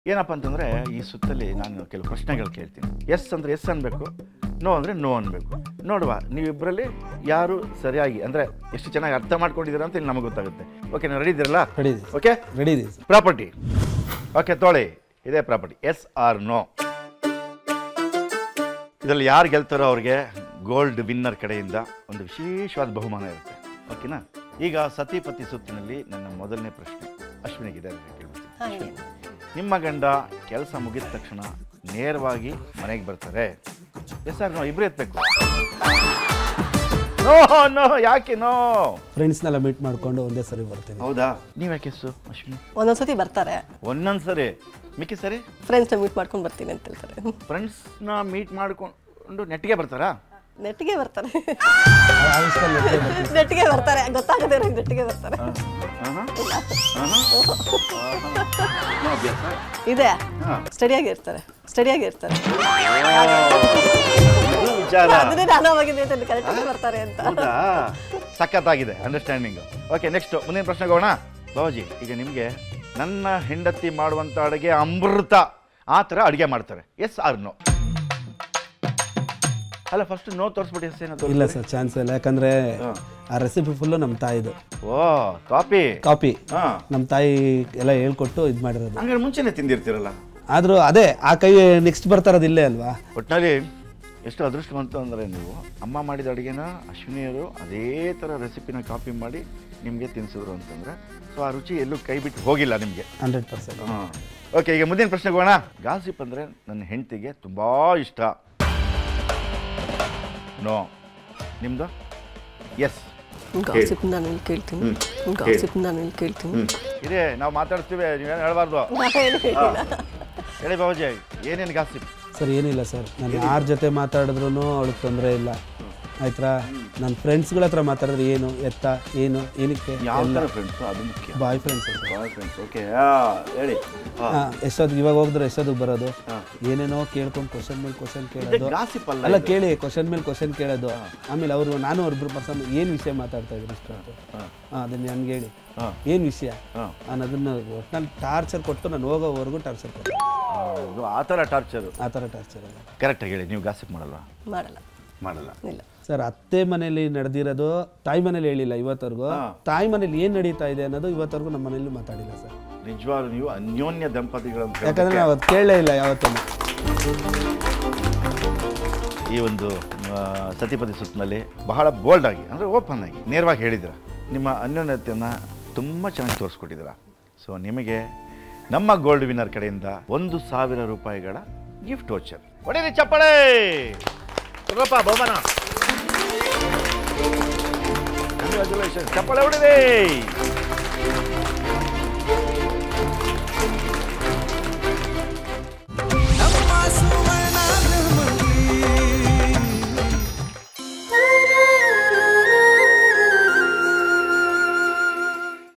ಏನಪ್ಪ ಅಂತಂದರೆ ಈ ಸುತ್ತಲ್ಲಿ ನಾನು ಕೆಲವು ಪ್ರಶ್ನೆಗಳು ಕೇಳ್ತೀನಿ ಎಸ್ ಅಂದರೆ ಎಸ್ ಅನ್ಬೇಕು ನೋ ಅಂದರೆ ನೋ ಅನ್ಬೇಕು ನೋಡುವ ನೀವಿಬ್ಬರಲ್ಲಿ ಯಾರು ಸರಿಯಾಗಿ ಅಂದರೆ ಎಷ್ಟು ಚೆನ್ನಾಗಿ ಅರ್ಥ ಮಾಡ್ಕೊಂಡಿದ್ದೀರಾ ಅಂತ ಇಲ್ಲಿ ನಮಗೆ ಗೊತ್ತಾಗುತ್ತೆ ಓಕೆ ನೀವು ರೆಡಿ ಇದ್ದೀರಲ್ಲ ರೆಡಿ ಇದೆ ಓಕೆ ರೆಡಿ ಇದೆ ಸರ್ ಪ್ರಾಪರ್ಟಿ ಓಕೆ ತೊಳಿ ಇದೇ ಪ್ರಾಪರ್ಟಿ ಎಸ್ ಆರ್ ನೋ ಇದರಲ್ಲಿ ಯಾರು ಗೆಲ್ತಾರೋ ಅವ್ರಿಗೆ ಗೋಲ್ಡ್ ವಿನ್ನರ್ ಕಡೆಯಿಂದ ಒಂದು ವಿಶೇಷವಾದ ಬಹುಮಾನ ಇರುತ್ತೆ ಓಕೆನಾ ಈಗ ಸತಿಪತಿ ಸುತ್ತಿನಲ್ಲಿ ನನ್ನ ಮೊದಲನೇ ಪ್ರಶ್ನೆ ಅಶ್ವಿನಿಗಿದೆ ಅದನ್ನ ಕೇಳ್ಬಿಡ್ತೀನಿ. ಅಶ್ವಿನಿ, ನಿಮ್ಮ ಗಂಡ ಕೆಲಸ ಮುಗಿದ ತಕ್ಷಣ ನೇರವಾಗಿ ಮನೆಗೆ ಬರ್ತಾರೆ ಎಸ್ ಸರ್ ನೋ ಇಬ್ಬರು ಎತ್ತಬೇಕು ನೋ ನೋ ಯಾಕೆ ನೋ ಫ್ರೆಂಡ್ಸ್ನೆಲ್ಲ ಮೀಟ್ ಮಾಡ್ಕೊಂಡು ಒಂದೇ ಸರಿ ಬರ್ತೀನಿ ಹೌದಾ ನೀವು ಯಾಕೆ ಎಸ್ಸು ಅಶ್ವಿನಿ ಒಂದೊಂದ್ಸತಿ ಬರ್ತಾರೆ ಒಂದೊಂದು ಸರಿ ಮಿಕ್ಕಿ ಸರಿ ಫ್ರೆಂಡ್ಸ್ನ ಮೀಟ್ ಮಾಡ್ಕೊಂಡು ಬರ್ತೀನಿ ಅಂತ ಹೇಳ್ತಾರೆ ಫ್ರೆಂಡ್ಸ್ನ ಮೀಟ್ ಮಾಡಿಕೊಂಡು ನೆಟ್ಟಿಗೆ ಬರ್ತಾರಾ ನೆಟ್ಟಿಗೆ ಬರ್ತಾರೆ ಆಫೀಸ್ನಲ್ಲಿ ಇದ್ದೇ ಬರ್ತೀನಿ. ನೆಟ್ಟಿಗೆ ಬರ್ತಾರೆ ಗೊತ್ತಾಗದೆ ಇರೋ ನೆಟ್ಟಿಗೆ ಬರ್ತಾರೆ ಆಹಾ. ಆಹಾ. ನೋ ಅಭ್ಯಾಸ ಇದೆ ಹಾ. ಸ್ಟಡಿಯಾಗಿ ಇರ್ತಾರೆ ಸ್ಟಡಿಯಾಗಿ ಇರ್ತಾರೆ ಇದು ವಿಚಾರ ಅದನ್ನೇ ನಾನು ಅವಾಗಿಂದ ಕರೆಕ್ಟಾಗಿ ಬರ್ತಾರೆ ಅಂತ ಹೌದಾ ಸಖತ್ತಾಗಿದೆ ಅಂಡರ್ಸ್ಟ್ಯಾಂಡಿಂಗು ಓಕೆ ನೆಕ್ಸ್ಟ್ ಮುಂದಿನ ಪ್ರಶ್ನೆಗೆ ಹೋಗೋಣ ಬಾಬಾಜಿ ಈಗ ನಿಮಗೆ ನನ್ನ ಹೆಂಡತಿ ಮಾಡುವಂಥ ಅಡುಗೆ ಅಮೃತ ಆ ಥರ ಅಡುಗೆ ಮಾಡ್ತಾರೆ ಎಸ್ ಆರ್ ನೋ ಅಲ್ಲ ಫಸ್ಟ್ ನೋ ತೋರಿಸ್ಬಿಟ್ಟು ಎಸ್ ಏನೋ ಇಲ್ಲ ಸರ್ ಚಾನ್ಸ್ ಇಲ್ಲ ಯಾಕಂದ್ರೆ ಆ ರೆಸಿಪಿ ಫುಲ್ಲು ನಮ್ಮ ತಾಯಿದು ಓ ಕಾಪಿ ಕಾಪಿ ಹಾಂ ನಮ್ಮ ತಾಯಿ ಎಲ್ಲ ಹೇಳ್ಕೊಟ್ಟು ಇದು ಮಾಡಿರೋದು ಹಂಗಾರೆ ಮುಂಚೆನೆ ತಿಂದಿರ್ತೀರಲ್ಲ ಆದರೂ ಅದೇ ಆ ಕೈ ನೆಕ್ಸ್ಟ್ ಬರ್ತಾರದು ಇಲ್ಲೇ ಅಲ್ವಾ ಒಟ್ಟಿನಲ್ಲಿ ಎಷ್ಟು ಅದೃಷ್ಟವಂತ ಅಂದರೆ ನೀವು ಅಮ್ಮ ಮಾಡಿದ ಅಡುಗೆನ ಅಶ್ವಿನಿಯರು ಅದೇ ಥರ ರೆಸಿಪಿನ ಕಾಪಿ ಮಾಡಿ ನಿಮಗೆ ತಿನ್ಸಿದ್ರು ಅಂತಂದರೆ ಸೊ ಆ ರುಚಿ ಎಲ್ಲೂ ಕೈ ಬಿಟ್ಟು ಹೋಗಿಲ್ಲ ನಿಮಗೆ ಹಂಡ್ರೆಡ್ ಪರ್ಸೆಂಟ್ ಹಾಂ ಓಕೆ ಈಗ ಮುಂದಿನ ಪ್ರಶ್ನೆಗೆ ಹೋಗೋಣ ಗಾಸಿಪ್ ಅಂದರೆ ನನ್ನ ಹೆಂಡತಿಗೆ ತುಂಬ ಇಷ್ಟ ನೋ ನಿಮ್ಮದು ಎಸ್ ಗಾಸಿಪ್ ನಾನು ಇಲ್ಲಿ ಕೇಳ್ತೀನಿ ಗಾಸಿಪ್ ನಾನು ಇಲ್ಲಿ ಕೇಳ್ತೀನಿ ಇದೆ ನಾವು ಮಾತಾಡ್ತೀವಿ ನೀವೇನು ಹೇಳಬಾರ್ದು ನಾನೇನು ಹೇಳಿಲ್ಲ ಹೇಳಿ ಬಾಬಾಜಿ ಏನೇನು ಗಾಸಿಪ್ ಸರ್ ಏನಿಲ್ಲ ಸರ್ ನಾನು ಯಾರ ಜೊತೆ ಮಾತಾಡಿದ್ರು ಅವಳಿಗೆ ತೊಂದರೆ ಇಲ್ಲ ಆಯ್ತಾ ನನ್ನ ಫ್ರೆಂಡ್ಸ್ಗಳ ಹತ್ರ ಮಾತಾಡಿದ್ರೆ ಏನು ಎತ್ತ ಏನು ಏನಕ್ಕೆ ಯಾವ ಥರ ಫ್ರೆಂಡ್ಸು ಅದು ಮುಖ್ಯ boyfriends sir boyfriends okay ಹೇಳಿ ಹಾಂ ಹಾಂ ಎಷ್ಟೊತ್ತಿಗೆ ಇವಾಗ ಹೋಗಿದ್ರೆ ಎಷ್ಟೊತ್ತಿಗೆ ಬರೋದು ಏನೇನೋ ಕೇಳ್ಕೊಂಡು ಕ್ವಶನ್ ಮೇಲೆ ಕ್ವಶನ್ ಕೇಳೋದು ಗಾಸಿಪ್ ಅಲ್ಲ ಅಲ್ಲ ಕೇಳಿ ಕ್ವಶನ್ ಮೇಲೆ ಕ್ವಶನ್ ಕೇಳೋದು ಆಮೇಲೆ ಅವರು ನಾನು ಅವ್ರಿಬ್ರು ಪರ್ಸನ್ ಏನು ವಿಷಯ ಮಾತಾಡ್ತಾ ಇದ್ರು ಇಷ್ಟೊತ್ತು ಹಾಂ ಅದನ್ನ ನನ್ಗೆ ಹೇಳಿ ಹಾಂ ಏನು ವಿಷಯ ಹಾಂ ನಾನು ಅದನ್ನು ಒಟ್ನಲ್ಲಿ ಟಾರ್ಚರ್ ಕೊಟ್ಟು ನಾನು ಹೋಗೋವರೆಗೂ ಟಾರ್ಚರ್ ಕೊಟ್ಟು ಇದು ಆ ಥರ ಟಾರ್ಚರು ಆ ಥರ ಟಾರ್ಚರ್ ಅಲ್ಲ ಕರೆಕ್ಟಾಗಿ ಹೇಳಿ ನೀವು ಗಾಸಿಪ್ ಮಾಡಲ್ವಾ ಮಾಡಲ್ಲ ಮಾಡಲ್ಲ ಇಲ್ಲ ಸರ್ ಅತ್ತೆ ಮನೇಲಿ ನಡೆದಿರೋದು ತಾಯಿ ಮನೇಲಿ ಹೇಳಿಲ್ಲ ಇವತ್ತವರೆಗೂ ತಾಯಿ ಮನೇಲಿ ಏನು ನಡೀತಾ ಇದೆ ಅನ್ನೋದು ಇವತ್ತವರೆಗೂ ನಮ್ಮ ಮನೇಲಿ ಮಾತಾಡಿಲ್ಲ ಸರ್ ನಿಜವಾಗ್ಲೂ ನೀವು ಅನ್ಯೋನ್ಯ ದಂಪತಿಗಳಂತ ಹೇಳೋದಕ್ಕೆ ಯಾಕಂದ್ರೆ ನಾವು ಅದು ಕೇಳಲೇ ಇಲ್ಲ ಯಾವತ್ತೂ ಈ ಒಂದು ಆ, ಸತಿಪತಿ ಸುತ್ತಿನಲ್ಲಿ ಬಹಳ ಬೋಲ್ಡ್ ಆಗಿ ಅಂದರೆ ಓಪನ್ ಆಗಿ ನೇರವಾಗಿ ಹೇಳಿದ್ದೀರ ನಿಮ್ಮ ಅನ್ಯೋನ್ಯತೆಯನ್ನು ತುಂಬ ಚೆನ್ನಾಗಿ ತೋರಿಸ್ಕೊಟ್ಟಿದ್ದೀರ ಸೊ ನಿಮಗೆ ನಮ್ಮ ಗೋಲ್ಡ್ ವಿನ್ನರ್ ಕಡೆಯಿಂದ ಒಂದು ಸಾವಿರ ರೂಪಾಯಿಗಳ ಗಿಫ್ಟ್ ವೋಚರ್ ಹೊಡೀರಿ ಚಪ್ಪಳೆ ತಗೋಪ್ಪ ಬಹುಮಾನ ಕಂಗ್ರ್ಯಾಚುಲೇಷನ್ ಚಪ್ಪಳೆ ಹೊಡೀರಿ